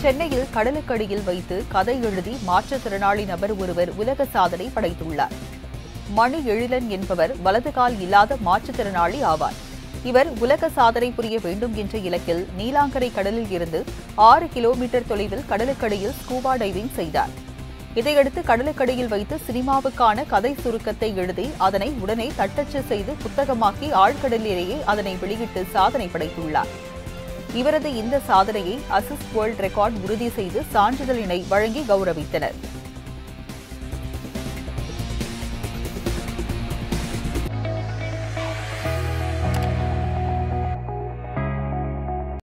சென்னையில் கடலுக்கடியில் வைத்து கதை எழுதி மாற்றுத்திறனாளி நபர் ஒருவர் உலக சாதனை படைத்துள்ளார் மணி எழிலன் என்பவர் வலது கால் இல்லாத மாற்றுத்திறனாளி ஆவார் இவர் உலக சாதனை புரிய வேண்டும் என்ற இலக்கில் நீலாங்கரை கடலில் இருந்து ஆறு கிலோமீட்டர் தொலைவில் கடலுக்கடியில் ஸ்கூபா டைவிங் செய்தார் இதையடுத்து கடலுக்கடியில் வைத்து சினிமாவுக்கான கதை சுருக்கத்தை எழுதி அதனை உடனே தட்டச்சு செய்து புத்தகமாக்கி ஆழ்கடலிலேயே அதனை வெளியிட்டு சாதனை படைத்துள்ளார் இவரது இந்த சாதனையை அசிஸ் வேர்ல்ட் ரெக்கார்ட் உறுதி செய்து சான்றிதழினை வழங்கி கௌரவித்தனர்